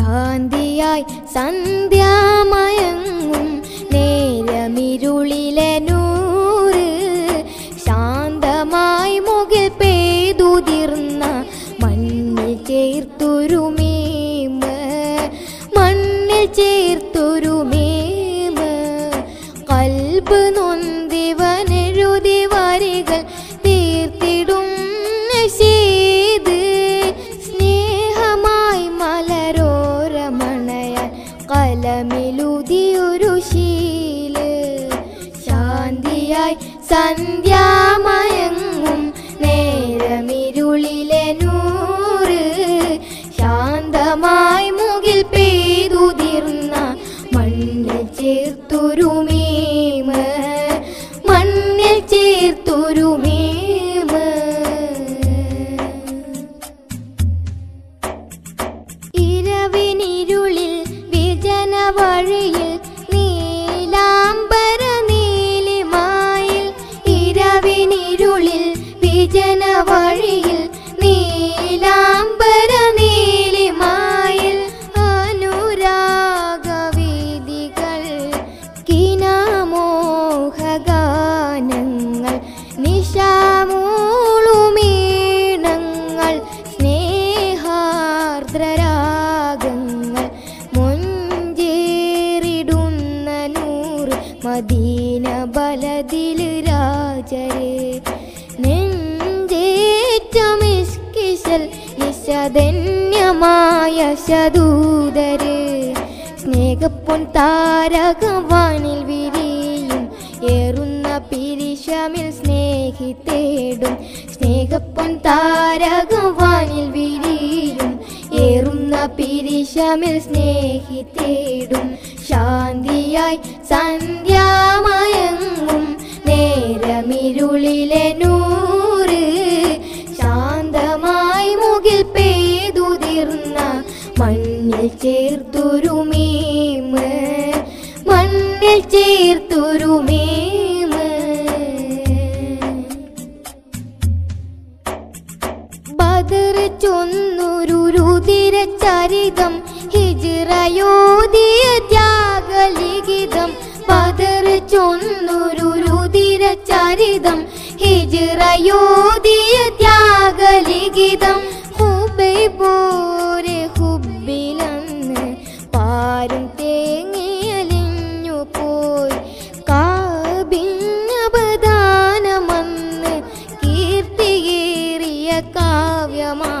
ശാന്തിയായി സന്ധ്യാമയങ്ങും നേരമിരുളിലെ നൂറ് ശാന്തമായി മുകിൽ പെയ്തുതിർന്ന മണ്ണിൽ ചേർത്തൊരു മീമ് മണ്ണിൽ ചേർത്തൊരു മീമ് കൽബ് നൊന്തിവനെഴുതി വരികൾ തീർത്തിടും നശീത് സ്നേഹമായി മലരോരമണയാൻ കലമിലുതിയൊരു ശീല് ശാന്തിയായി സന്ധ്യാമയങ്ങും നേരമിരുളിലെ നൂറ് ശാന്തമായി മുകിൽ പെയ്തുതിർന്ന മണ്ണിൽ ചേർത്തൊരു മീമ് മണ്ണിൽ ചേർത്തൊരു മീമ് ഇരവിനിരുളിൽ വിജന വഴിയിൽ നീലാംബര നീലിമായിൽ ഇരവിനിരുളിൽ വിജന വഴിയിൽ നീലാംബര നീലിമായിൽ അനുരാഗവീതികൾ കിനാമോഹഗാനങ്ങൾ നിശാമൂളുമീണങ്ങൾ സ്നേഹാർദ്രരാഗങ്ങൾ മൊഞ്ചേറിടുന്ന നൂറ് മദീന ബലതില് രാജരെ നെഞ്ചേറ്റമിഷ്കിശൽ നിശധന്യമായ ശദൂതര് സ്നേഹപ്പൊൻ താരകവാനിൽ വിരിയും ഏറുന്ന പിരിശമിൽ സ്നേഹി തേടും സ്നേഹപ്പൊൻ താരകവാനിൽ വിരിയും ഏറുന്ന പിരിശമിൽ സ്നേഹി തേടും ശാന്തിയായി സന്ധ്യാമയങ്ങും നേരമിരുളിലെ നൂറ് ശാന്തമായി മുകിൽ പെയ്തുതിർന്ന മണ്ണിൽ ചേർത്തൊരു മീമ് മണ്ണിൽ ചേർത്തൊരു മീമ് ബദർ ചൊന്നൊരു രുതിര ചരിതം ഹിജിറയോദിയ ത്യാഗലിഖിതം ബദർ ചൊന്നൊരു രുതിര ചരിതം ഹിജിറയോദിയ ത്യാഗലിഖിതം ഹുബൈ പോരെ ഹുബിലന്ന് പാരും തേങ്ങിയലിഞ്ഞു പോയി കാബിഞ്ഞപദാനമന്ന് കീർത്തിയേറിയ കാവ്യമാ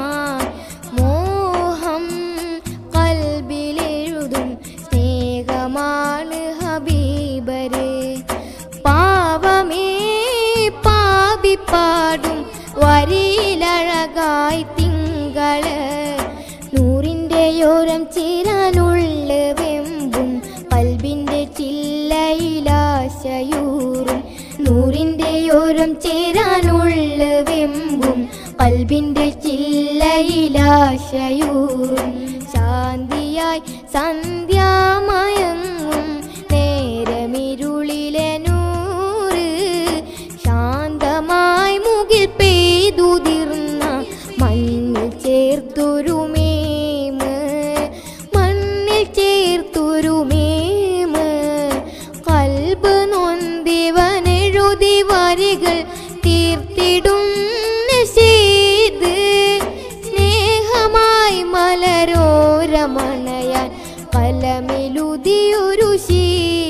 മോഹം കൽബിലെഴുതും സ്നേഹമാണ് ഹബീബരെ പാവമേ പാപിപ്പാടും വരിയിലഴകായി തിങ്കള് നൂറിൻ്റെയോരം ചേരാനുള്ള വെമ്പും കൽബിൻ്റെ ചില്ലയിലാശയൂറും നൂറിൻ്റെയോരം ചേരാനുള്ള വെമ്പും കൽബിൻ്റെ ചില്ലയിലാശയൂറും ശാന്തിയായി സന്ധ്യാമയങ്ങും നേരമിരുളിലെ നൂറ് ശാന്തമായി മുകിൽ പെയ്തുതിർന്ന മണ്ണിൽ ചേർത്തൊരു മീമ് മണ്ണിൽ ചേർത്തൊരു മീമ് കൽബ് നൊന്തിവനെഴുതി വരികൾ തീർത്തിടും നശീത് സ്നേഹമായി മലരോരമണയാൻ കലമിലുതിയൊരു ശീ